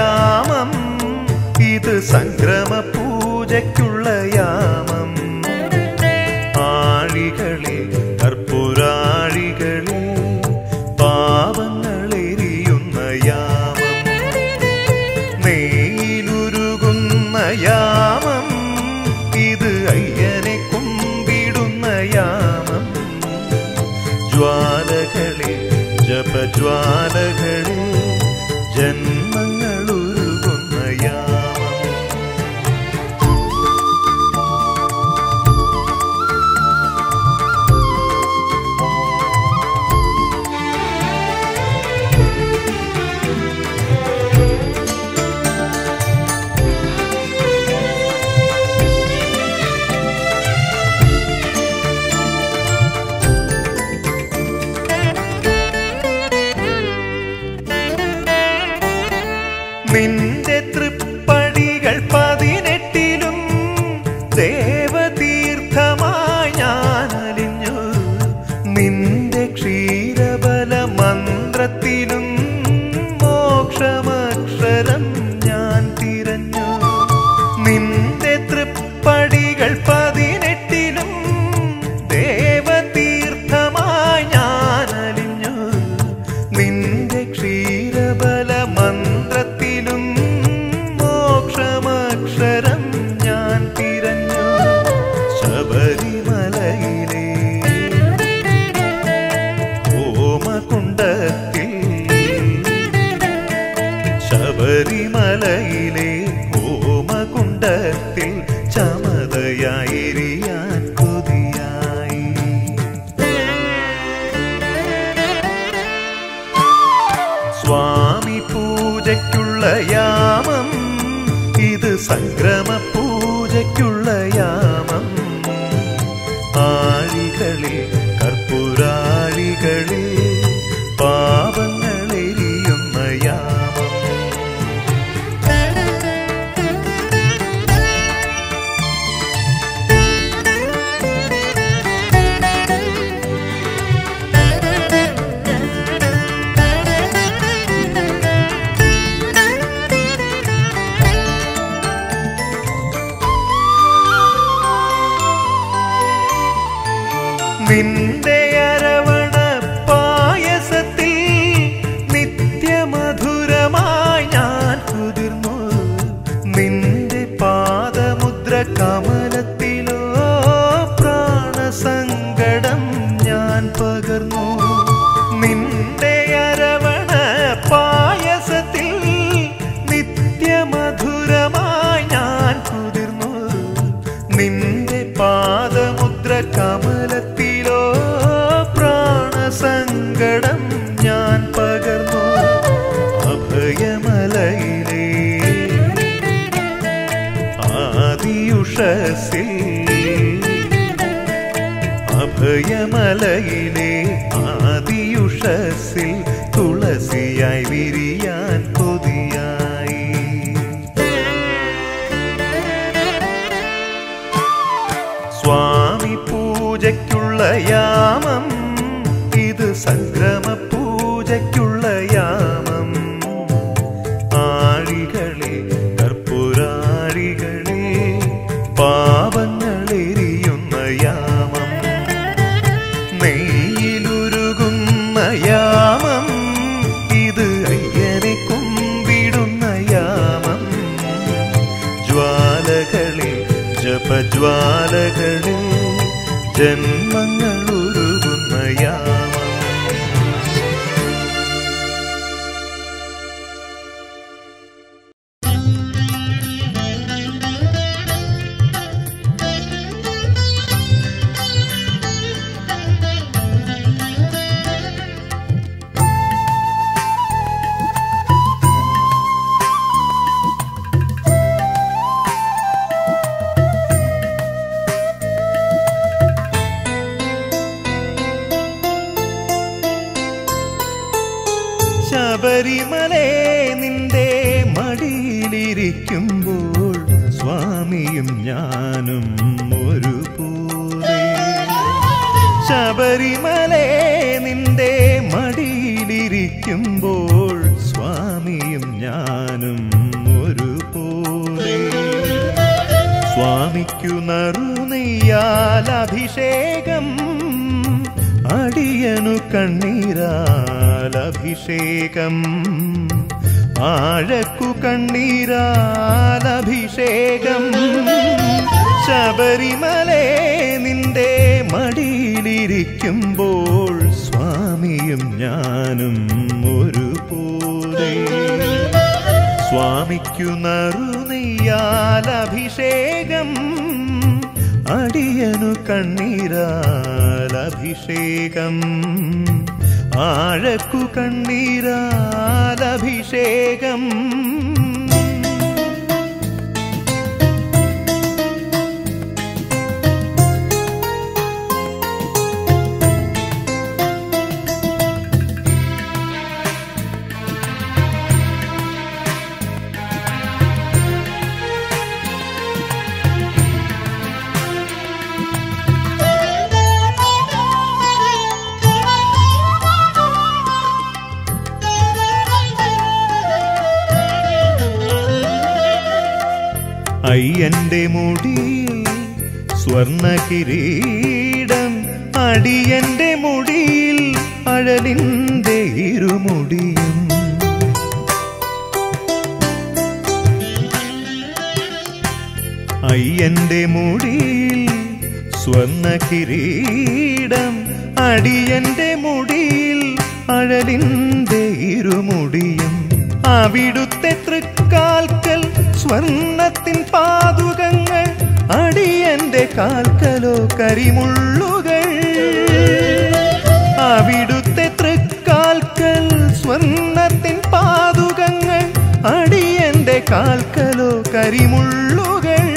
യാമം ഇത് സംക്രമ പൂജയ്ക്കുള്ള യാമം ആഴികളിൽ കർപ്പൂരാഴികളിൽ പാവങ്ങളെരിയുന്ന യാമം നെയ്യിലുരുകുന്ന യാമം ഇത് അയ്യനെ കുമ്പിടുന്ന യാമം ജ്വാലകളിൽ ജപജ്വാലകളിൽ ജന്മങ്ങളുരുകുന്ന യാമം നിന്റെ തൃപ്പടികൾ പതിനെട്ടിലും ദേവതീർത്ഥമായി ഞാൻ അലിഞ്ഞു നിന്റെ ക്ഷീരബല മന്ത്രത്തിലും മോക്ഷമക്ഷരം ഞാൻ തിരഞ്ഞു നിന്റെ തൃപ്പടികൾ പതിനെട്ടിലും ദേവതീർത്ഥമായി ഞാൻ അലിഞ്ഞു നിന്റെ ക്ഷീരബല മന്ത്രത്തിലും മോക്ഷമക്ഷരം ഞാൻ തിരഞ്ഞു ശബരിമലയിലെ ഹോമകുണ്ടത്തിൽ ശബരിമലയിലെ ഹോമകുണ്ടത്തിൽ ചമതയായിരിയാൻ കൊതിയായി സ്വാമി പൂജയ്ക്കുള്ള യാമം ഇത് സംക്രമ പൂജയ്ക്കുള്ള യാമം ആഴികളിൽ കർപ്പൂരാഴികളിൽ പാപങ്ങളെരിയുന്ന യാമം നിന്റെ അരവണ പായസത്തിൽ നിത്യമധുരമായി ഞാൻ കുതിർന്നു നിന്റെ പാദമുദ്ര കമലത്തിലോ പ്രാണസങ്കടം ഞാൻ പകർന്നു നിന്റെ അരവണ പായസത്തിൽ നിത്യമധുരമായി ഞാൻ കുതിർന്നു നിന്റെ പാദമുദ്ര കമലത്തിലോ പ്രാണസങ്കടം ഞാൻ പകർന്നു അഭയമലയിലെ ആദിയുഷസിൽ അഭയമലയിലെ ആദിയുഷസിൽ തുളസിയായി വിരിയാൻ കൊതിയായി സ്വാമി പൂജയ്ക്കുള്ള യാമം ഇത് സംക്രമ പൂജയ്ക്കുള്ള യാമം ആഴികളിൽ കർപ്പൂരാഴികളിൽ പാപങ്ങളെരിയുന്ന യാമം നെയ്യിലുരുകുന്ന യാമം ഇത് അയ്യനെ കുമ്പിടുന്ന യാമം ജ്വാലകളിൽ ജപജ്വാലകളിൽ ജന്മങ്ങളുരുകുന്ന യാമം ശബരിമലേ നിന്റെ മടിയിലിരിക്കുമ്പോൾ സ്വാമിയും ഞാനും ഒരുപോലെ ശബരിമലേ നിന്റെ മടിയിലിരിക്കുമ്പോൾ സ്വാമിയും ഞാനും ഒരുപോലെ സ്വാമിക്കു നറുനെയ്യാൽ അഭിഷേകം അടിയനു കണ്ണീരാൽ അഭിഷേകം ആഴക്കു കണ്ണീരാൽ അഭിഷേകം ശബരിമലേ നിന്റെ മടിയിലിരിക്കുമ്പോൾ സ്വാമിയും ഞാനും ഒരുപോലെ സ്വാമിക്കു നറുനെയ്യാൽ അഭിഷേകം അടിയനു കണ്ണീരാൽ അഭിഷേകം ആഴക്കു കണ്ണീരാൽ അഭിഷേകം അയ്യന്റെ മുടിയിൽ സ്വർണ കിരീടം അടിയന്റെ മുടിയിൽ അഴലിന്റെ ഇരുമുടിയും അയ്യന്റെ മുടിയിൽ സ്വർണ കിരീടം അടിയന്റെ മുടിയിൽ അഴലിന്റെ ഇരുമുടിയും അവിടുത്തെ തൃക്കാൽക്കൽ സ്വർണത്തിൻ പാതുകങ്ങൾ അടിയന്റെ കാൽക്കലോ കരിമുള്ളുകൾ അവിടുത്തെ തൃക്കാൽക്കൽ സ്വർണത്തിൻ പാതുകങ്ങൾ അടിയന്റെ കാൽക്കലോ കരിമുള്ളുകൾ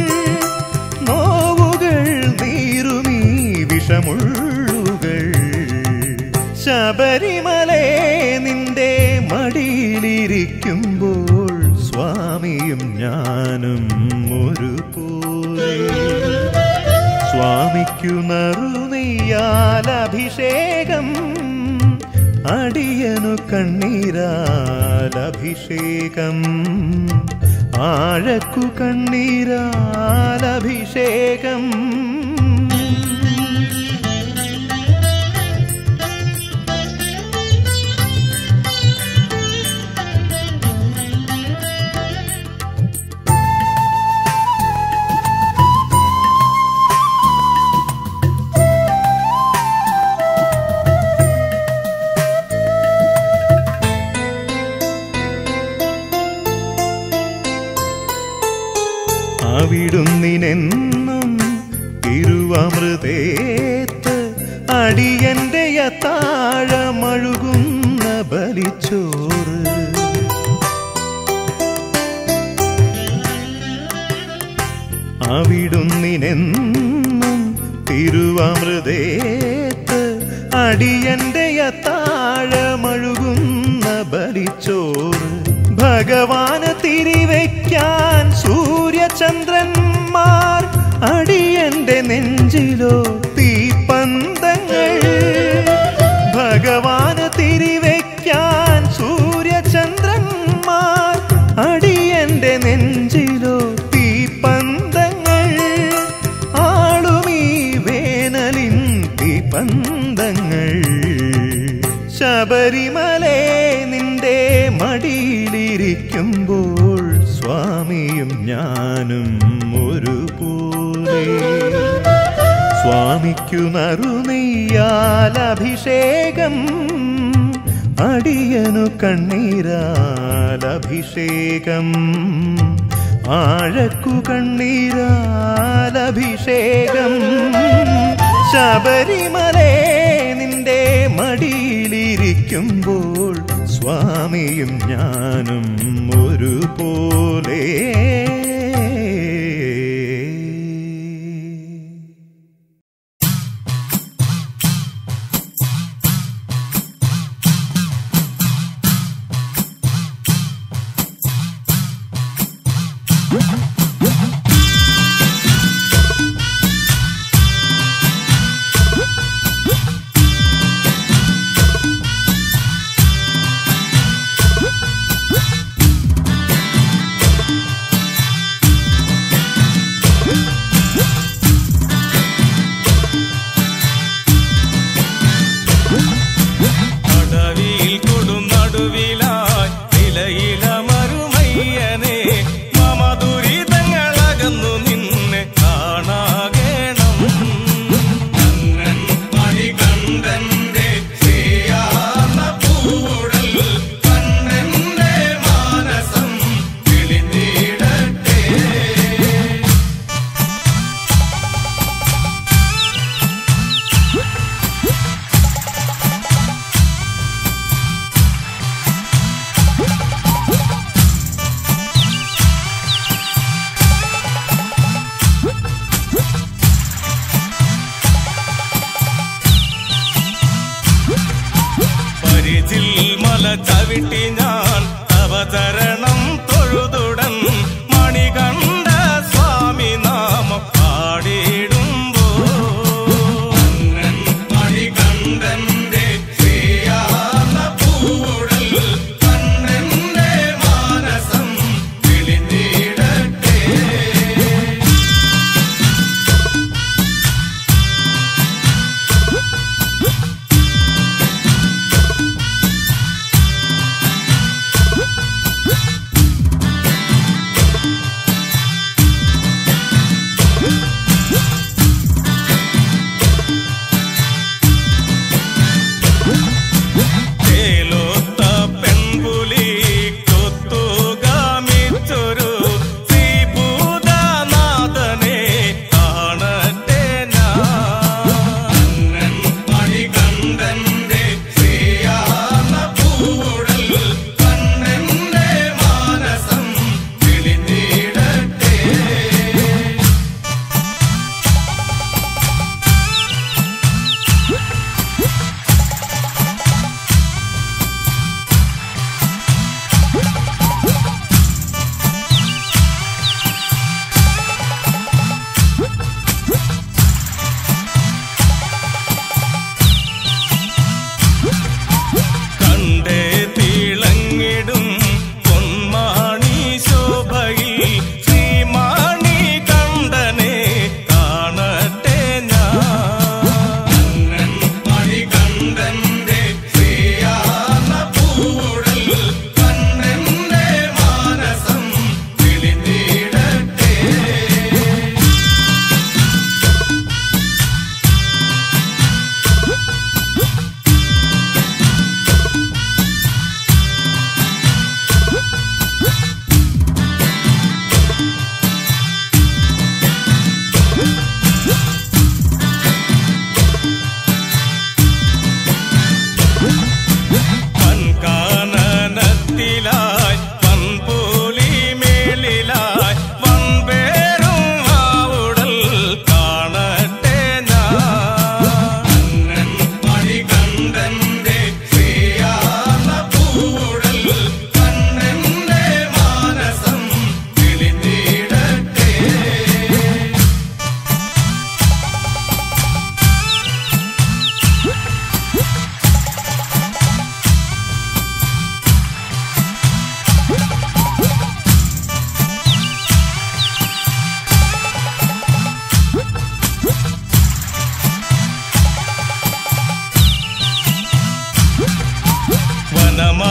നോവുകൾ നീറുമീ വിഷമുള്ളുകൾ ശബരിമലേ നിന്റെ മടിയിലിരിക്കുമ്പോൾ സ്വാമിയും ഞാനും ഒരുപോലെ സ്വാമിക്കു നറുനെയ്യാൽ അഭിഷേകം അടിയനു കണ്ണീരാൽ അഭിഷേകം ആഴക്കു കണ്ണീരാൽ അഭിഷേകം അവിടുന്നിനെന്നും തിരുവമൃതേത്ത് അടിയന്റെ താഴമഴുകുന്ന ബലിച്ചോറ് അവിടുന്നിനെന്നും തിരുവമൃതേത്ത് അടിയന്റെ താഴമഴുകുന്ന ബലിച്ചോറ് ഭഗവാന് തിരിവയ്ക്കാൻ സൂര്യചന്ദ്രന്മാർ അടിയന്റെ നെഞ്ചിലോ തീപ്പന്തങ്ങൾ ഭഗവാന് തിരിവയ്ക്കാൻ സൂര്യചന്ദ്രന്മാർ അടിയന്റെ നെഞ്ചിലോ തീപ്പന്തങ്ങൾ ആളുമീ വേനലിൻ തീപ്പന്തങ്ങൾ ശബരിമലേ നിന്റെ മടിയിലിരിക്കുമ്പോൾ സ്വാമിയും ഞാനും ഒരുപോലെ സ്വാമിക്കു നറുനെയ്യാൽ അഭിഷേകം അടിയനു കണ്ണീരാൽ അഭിഷേകം ആഴക്കു കണ്ണീരാൽ അഭിഷേകം ശബരിമലേ നിന്റെ മടിയിലിരിക്കുമ്പോൾ സ്വാമിയും ഞാനും ഒരുപോലെ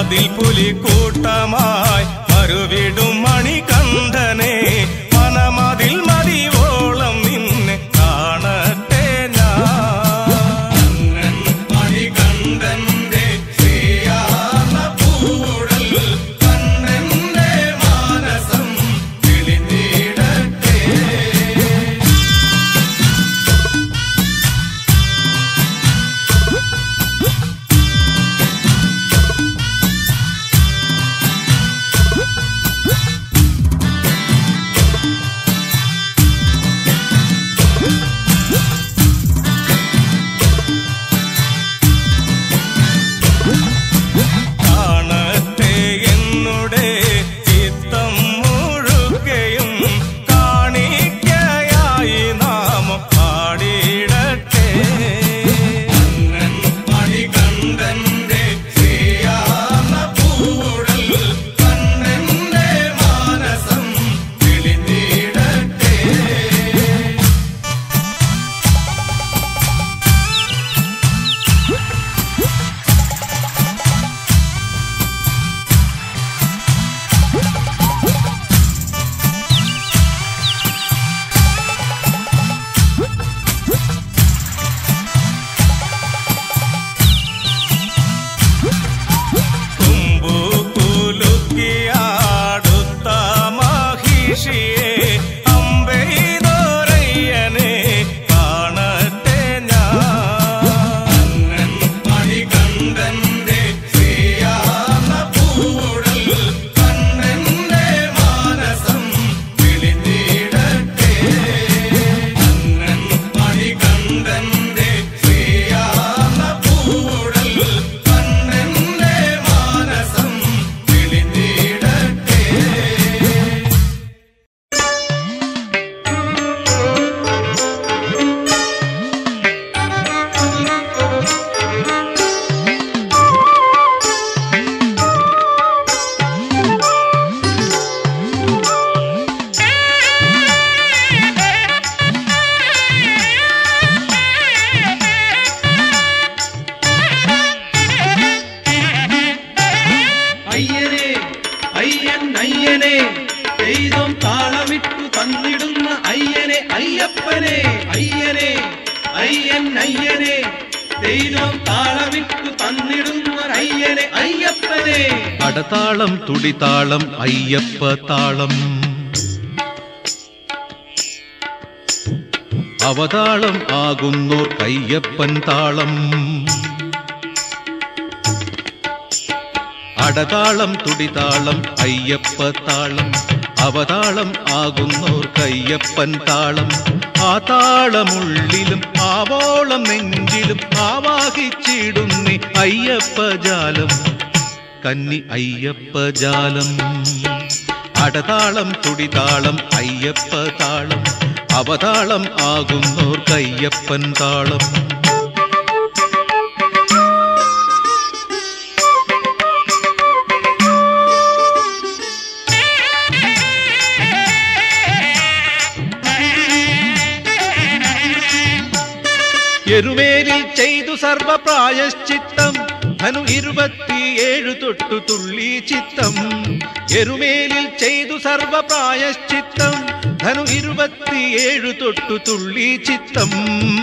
അതിൽ പുലിക്കൂട്ടമായി മറുവിടും മണികണ്ഠനെ മനമതിൽ മതിവോളം നിന്നെ കാണട്ടെ ഞാൻ മണികണ്ഠന്റെ ശ്രീയാർന്ന പൂടൽ കണ്ണന്റെ മാനസം തെളിഞ്ഞിടട്ടെ കാണട്ടെ എന്നുടെ ചിത്തം മുഴുകയും കാണിക്കയായി നാം പാടിയിടട്ടെ അന്നൻ മണികണ്ഠന്റെ ശ്രീയാർന്ന പൂടൽ കണ്ണന്റെ മാനസം തെളിഞ്ഞിടട്ടെ കുമ്പു കുലുക്കിയാടുത്ത മഹിഷിയെ അമ്പെയ്തോരയ്യനെ കാണട്ടെ ഞാൻ മണികണ്ഠന്റെ ശ്രീയാർന്ന പൂടൽ കണ്ണന്റെ മാനസം തെളിഞ്ഞിടട്ടെ അന്നൻ മണികണ്ഠന്റെ ശ്രീയാർന്ന പൂടൽ കണ്ണന്റെ മാനസം തെളിഞ്ഞിടട്ടെ അയ്യനെ അയ്യൻ അയ്യനെ ദൈവം താളമിട്ടു തന്നിടുന്ന അയ്യനെ അയ്യപ്പനെ അയ്യനെ അയ്യൻ അയ്യനെ ദൈവം താളമിട്ടു തന്നിടുന്ന അയ്യനെ അയ്യപ്പനെ അടതാളം തുടിതാളം അയ്യപ്പ താളം അവതാളം ആകുന്നോർ കയ്യപ്പൻ താളം അടതാളം തുടിതാളം അയ്യപ്പ താളം അവതാളം ആകുന്നോർ കയ്യപ്പൻ താളം ആ താളമുള്ളിലും ആവോളം നെഞ്ചിലും ആവാഹിച്ചിടുന്നി അയ്യപ്പ ജാലം കന്നി അയ്യപ്പ ജാലം അടതാളം തുടിതാളം അയ്യപ്പ താളം അവതാളം ആകുന്നോർ കയ്യപ്പൻ താളം എരുമേലിൽ ചെയ്തു സർവ പ്രായശ്ചിത്തം ധനു ഇരുപത്തിയേഴു തൊട്ടു തുള്ളി ചിത്തം എരുമേലിൽ ചെയ്തു സർവ പ്രായശ്ചിത്തം ധനു ഇരുപത്തിയേഴു തൊട്ടു തുള്ളി ചിത്തം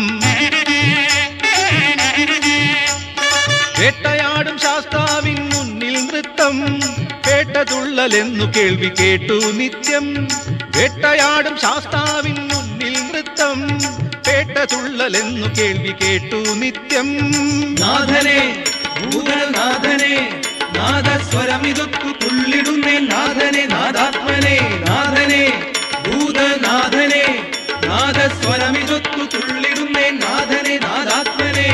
വേട്ടയാടും ശാസ്താവിൻ മുന്നിൽ നൃത്തം കേട്ടതുള്ളലെന്നു കേൾവി കേട്ടു നിത്യം വേട്ടയാടും ശാസ്താവിൻ മുന്നിൽ നൃത്തം കേട്ടതുള്ളലെന്നു കേൾവി കേട്ടു നിത്യം നാഥനെ ഭൂതനാഥനെ നാദസ്വരമിതൊത്തു തുള്ളിടുന്നേ നാഥനെ നാദാത്മനെ നാഥനെ ഭൂതനാഥനെ നാദസ്വരമിതൊത്തു തുള്ളിടുന്നേ നാഥനെ നാദാത്മനെ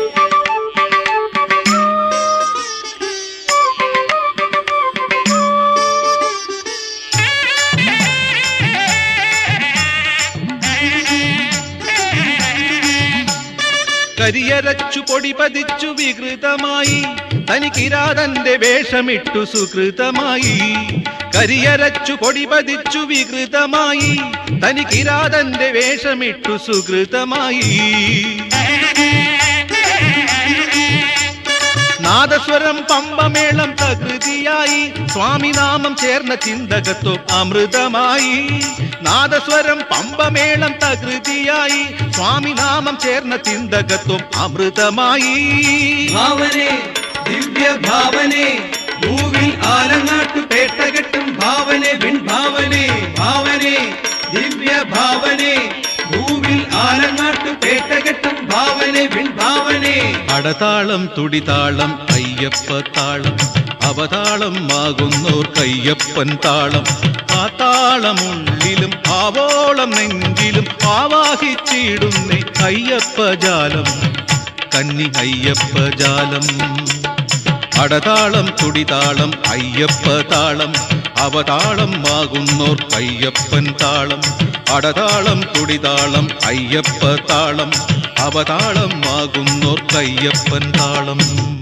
കരിയരച്ചു പൊടി പതിച്ചു വികൃതമായി തനിക്കിരാതന്റെ വേഷമിട്ടു സുകൃതമായി കരിയരച്ചു പൊടി പതിച്ചു വികൃതമായി തനിക്കിരാതന്റെ വേഷമിട്ടു സുകൃതമായി നാദസ്വരം പമ്പമേളം തകൃതിയായി സ്വാമിനാമം ചേർന്ന ചിന്തകത്വം അമൃതമായി നാദസ്വരം പമ്പമേളം തകൃതിയായി സ്വാമിനാമം ചേർന്ന ചിന്തകത്വം അമൃതമായി ഭാവനെ ദിവ്യ ഭാവനെ ഭൂവിൽ ആലങ്ങാട്ടു പേട്ടകെട്ടും ഭാവനെ വിൺഭാവനെ ഭാവനെ ദിവ്യ ഭാവനെ ഭൂവിൽ ആലങ്ങാട്ടു പേട്ടകെട്ടും ഭാവനെ വിൺഭാവനെ അടതാളം തുടിതാളം അയ്യപ്പ താളം അവതാളം ആകുന്നോർ കയ്യപ്പൻ താളം ആ താളമുള്ളിലും ആവോളം നെഞ്ചിലും ആവാഹിച്ചിടുന്നേ അയ്യപ്പ ജാലം കന്നി അയ്യപ്പ ജാലം അടതാളം തുടിതാളം അയ്യപ്പ താളം അവതാളം ആകുന്നോർ കയ്യപ്പൻ താളം അടതാളം തുടിതാളം അയ്യപ്പ താളം അവതാളം ആകുന്നോർ കയ്യപ്പൻ താളം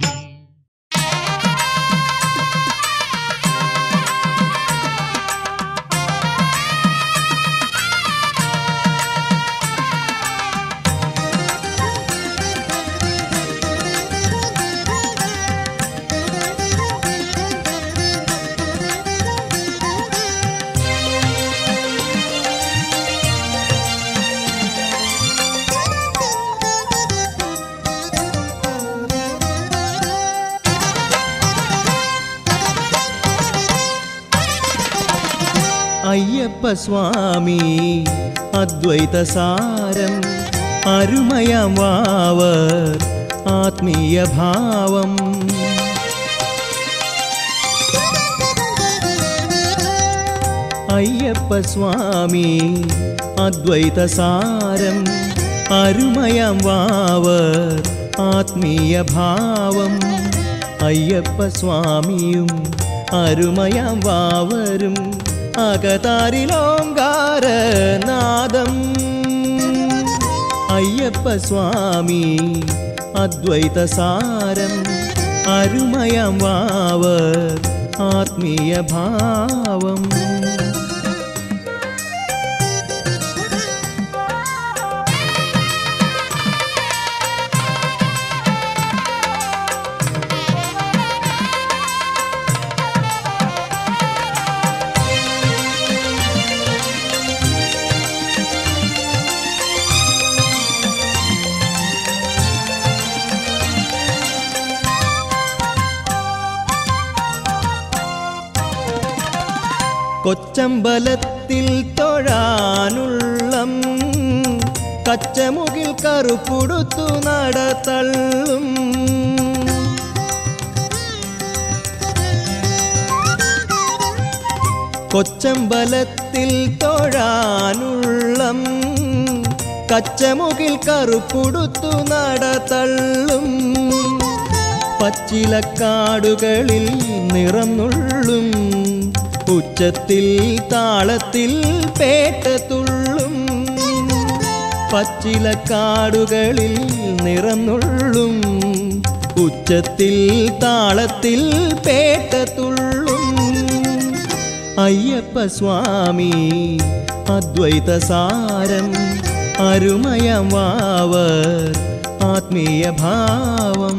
അയ്യപ്പ സ്വാമി അദ്വൈത സാരം അരുമയം വാവർ ആത്മീയ ഭാവം അയ്യപ്പ സ്വാമി അദ്വൈത സാരം അരുമയം വാവർ ആത്മീയ ഭാവം അയ്യപ്പ സ്വാമിയും അരുമയം വാവരും അകതാരിലോങ്കാരനാദം അയ്യപ്പ സ്വാമി അദ്വൈത സാരം അരുമയം വാവർ ആത്മീയ ഭാവം കൊച്ചമ്പലത്തിൽ തൊഴാനുള്ളം കച്ചമുകിൽ കറുപ്പുടുത്തു നടത്തള്ളും കൊച്ചമ്പലത്തിൽ തൊഴാനുള്ളം കച്ചമുകിൽ കറുപ്പുടുത്തു നടത്തള്ളും പച്ചിലക്കാടുകളിൽ നിറന്നുള്ളും ഉച്ചത്തിൽ താളത്തിൽ പേട്ടത്തുള്ളും പച്ചിലക്കാടുകളിൽ നിറന്നുള്ളും ഉച്ചത്തിൽ താളത്തിൽ പേട്ടത്തുള്ളും അയ്യപ്പ സ്വാമി അദ്വൈത സാരം അരുമയം വാവർ ആത്മീയ ഭാവം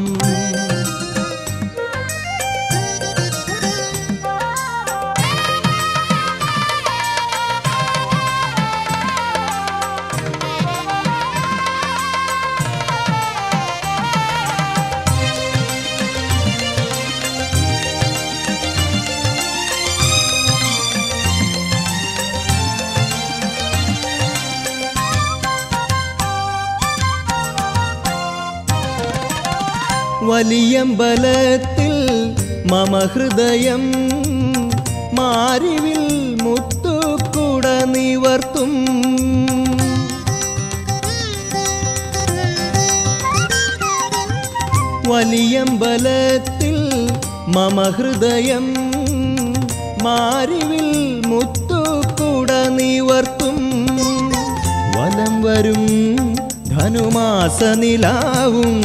വലിയമ്പലത്തിൽ മമ ഹൃദയം മാരിവിൽ മുത്തുക്കുട നിവർത്തും വലിയമ്പലത്തിൽ മമ ഹൃദയം മാരിവിൽ മുത്തുക്കുട നിവർത്തും വലം വരും ധനുമാസ നിലാവും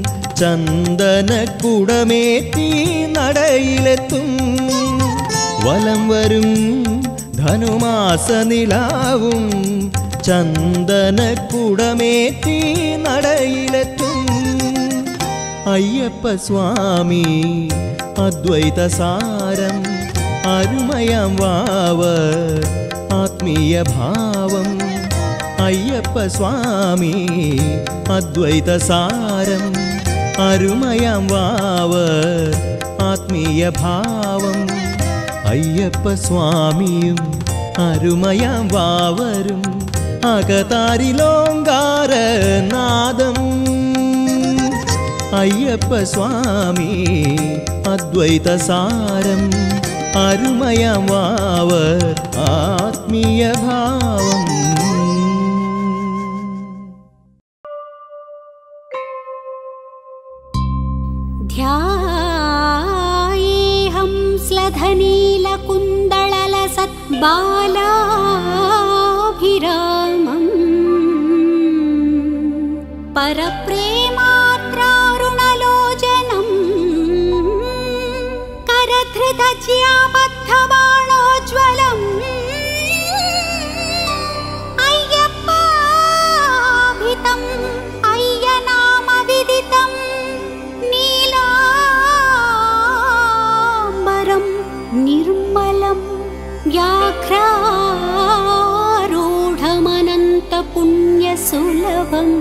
ചന്ദനക്കുടമേറ്റി നടയിലെത്തും വലം വരും ധനുമാസ നിലാവും ചന്ദനക്കുടമേറ്റി നടയിലെത്തും അയ്യപ്പ സ്വാമി അദ്വൈത സാരം അരുമയാം വാവർ ആത്മീയ ഭാവം അയ്യപ്പ സ്വാമി അദ്വൈത സാരം അരുമയാം വാവർ ആത്മീയ ഭാവം അയ്യപ്പ സ്വാമിയും അരുമയാം വാവരും അകതാരിലോങ്കാര നാദം അയ്യപ്പ സ്വാമി അദ്വൈത സാരം അരുമയാം വാവർ ആത്മീയ ഭാവം ध्यायेऽहं स्लधनीलकुन्दळलसत् बालाभिरामम् परप्रेमात्रारुणलोचनम् करधृतज्याबद्धबाणोज्ज्वलम् अय्यप्पाभितम् अय्यनामविदितम् नीलाम्बरं निर्मलं व्याघ्रारूढमनन्तपुण्यसुलभम्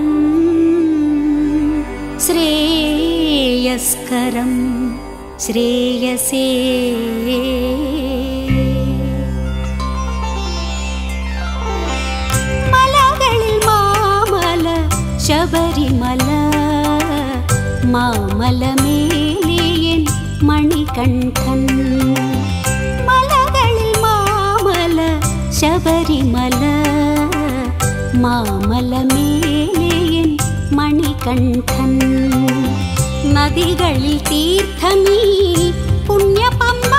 श्रेयस्करं श्रेयसे മലകളിൽ മാമല ശബരിമല മാമലമേലിയൻ മണികണ്ഠൻ മലകളിൽ മാമല ശബരിമല മാമലമേലിയൻ മണികണ്ഠൻ നദികളിൽ തീർത്ഥമീ പുണ്യപമ്മ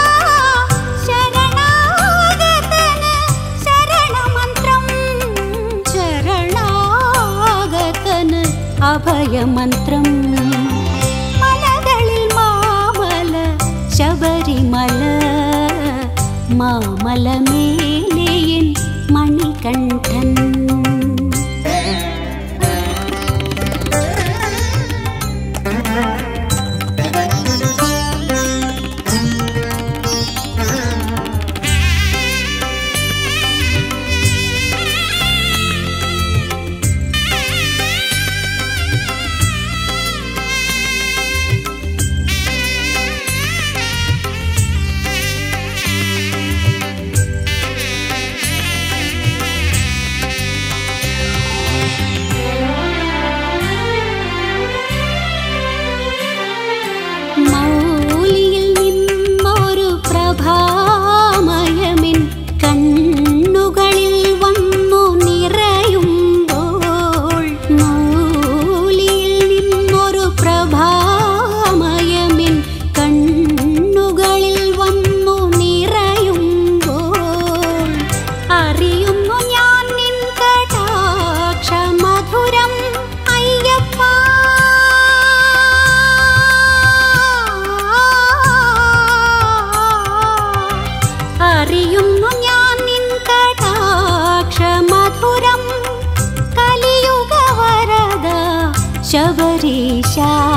ശരണാഗതന് ശരണമന്ത്രം ശരണാഗതന് അഭയമന്ത്രം മലകളിൽ മാമല ശബരിമല മാമലമേലയൻ മണികണ്ഠൻ മൗലിയിൽ നിന്നൊരു പ്രഭാമയമിൻ കണ്ണുകളിൽ വന്നു നിറയുമ്പോൾ മൗലിയിൽ നിന്നൊരു പ്രഭാമയമിൻ കണ്ണുകളിൽ വന്നു നിറയുമ്പോൾ അറിയുന്നു ഞാൻ നിൻ കടാക്ഷ മധുരം അയ്യപ്പ അറിയുന്നു ഞാൻ നിൻ കടാക്ഷ മധുരം കലിയുഗ വരദ ശബരീശ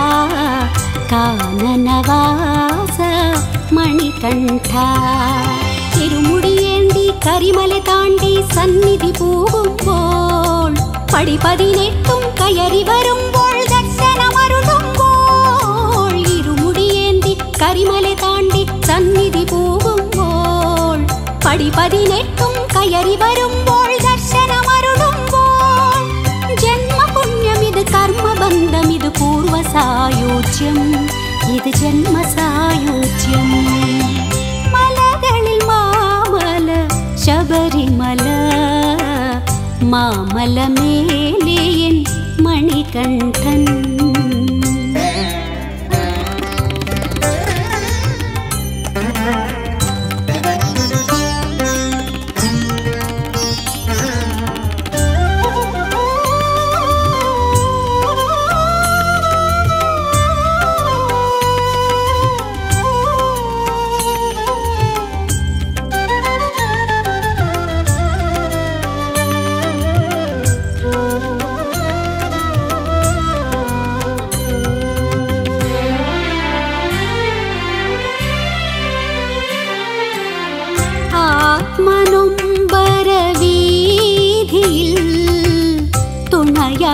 കാനനവാസ മണികണ്ഠ ഇരുമുടിയേന്തി കരിമല താണ്ടി സന്നിധി പോകുമ്പോൾ പടി പതിനെട്ടും കയറി വരുമ്പോൾ ദർശനമരുളുമ്പോൾ ഇരുമുടിയേന്തി കരിമല താണ്ടി സന്നിധി പോകുമ്പോൾ പടി പതിനെട്ടും കയറി വരുമ്പോൾ ദർശനമരുളുമ്പോൾ ജന്മപുണ്യമിത് കർമ്മബന്ധമിത് പൂർവസായോജ്യം ഇത് ജന്മസായോജ്യം മലകളിൽ മാമല ശബരിമല മാമലമേലിയൻ മണികണ്ഠൻ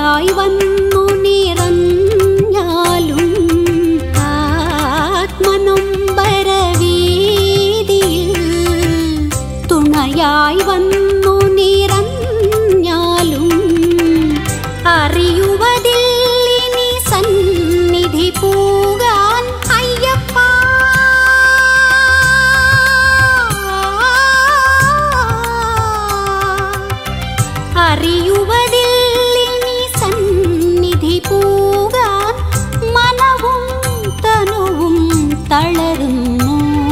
തുണയായി വന്നു നിറഞ്ഞാലും ആത്മനൊമ്പര വീതിയിൽ തുണയായി വന്നു നിറഞ്ഞാലും അറിയുവതില്ലിനി സന്നിധി പൂകാൻ അയ്യപ്പ അറിയുവതില്ലിനി സന്നിധി പൂകാൻ മനവും തനുവും തളരുന്നു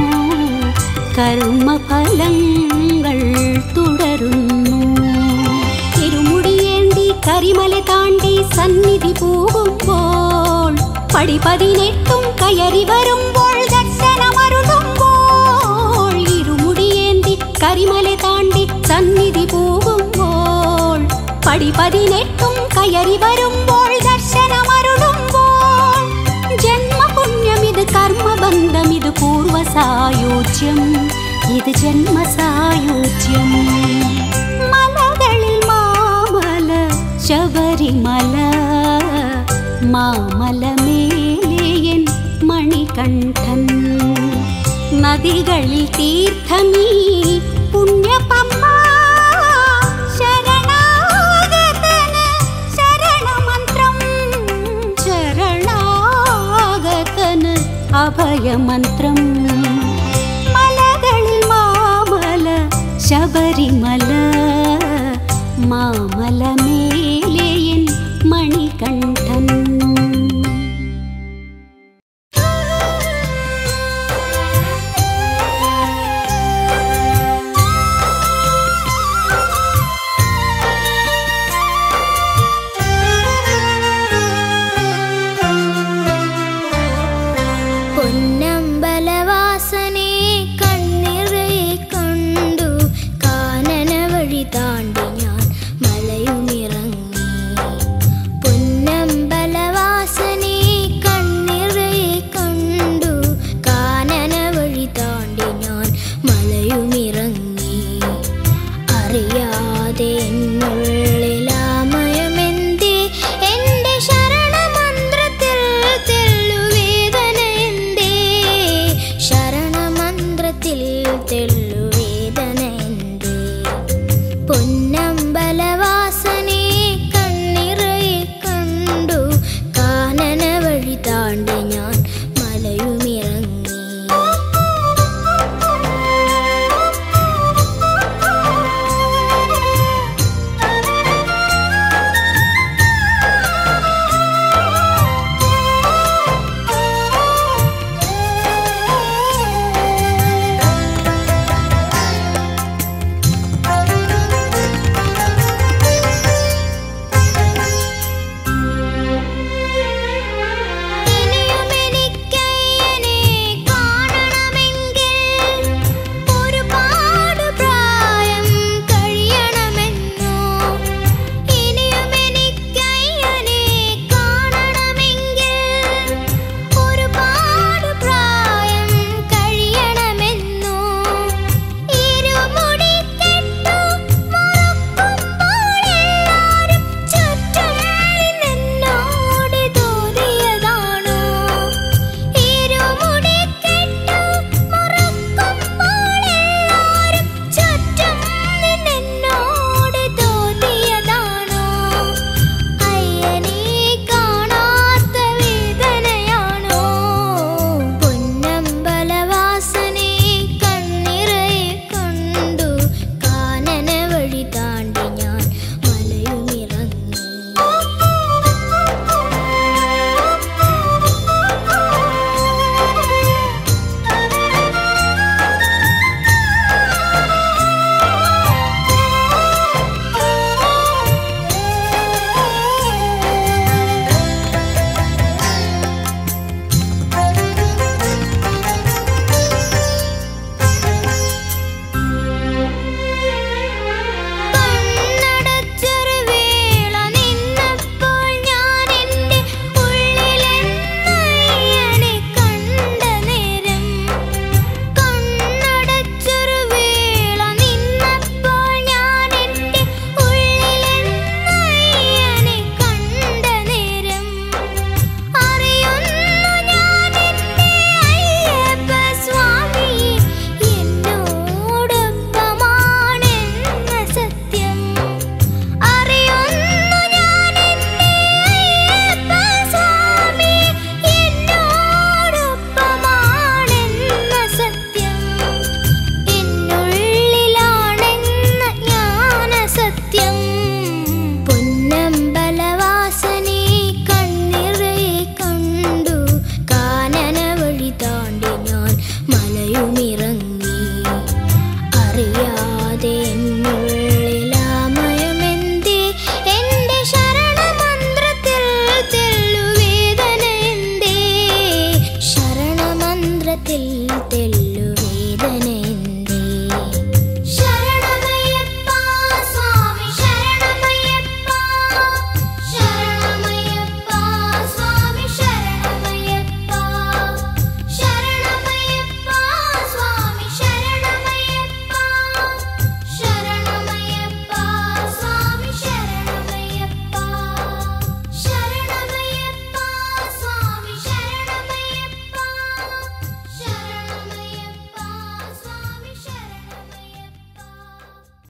കർമ്മഫലങ്ങൾ തുടരുന്നു ഇരുമുടിയേന്തി കരിമല താണ്ടി സന്നിധി പോകുമ്പോൾ പടി പതിനെട്ടും കയറി വരുമ്പോൾ ദർശനമരുളുമ്പോൾ ഇരുമുടിയേന്തി കരിമല താണ്ടി സന്നിധി പോകുമ്പോൾ പടി പതിനെട്ടും കയറി വരുമ്പോൾ ദർശനമരുളുമ്പോൾ ജന്മപുണ്യമിത് കർമ്മബന്ധമിത് പൂർവസായോജ്യം ഇത് ജന്മസായോജ്യം മലകളിൽ മാമല ശബരിമല മാമലമേലെയൻ മണികണ്ഠൻ നദികളിൽ തീർത്ഥമീ പുണ്യപമ്മ ശരണാഗതന് ശരണമന്ത്രം ശരണാഗതന് അഭയമന്ത്രം മലകളിൽ മാമല ശബരിമല മാമലമേ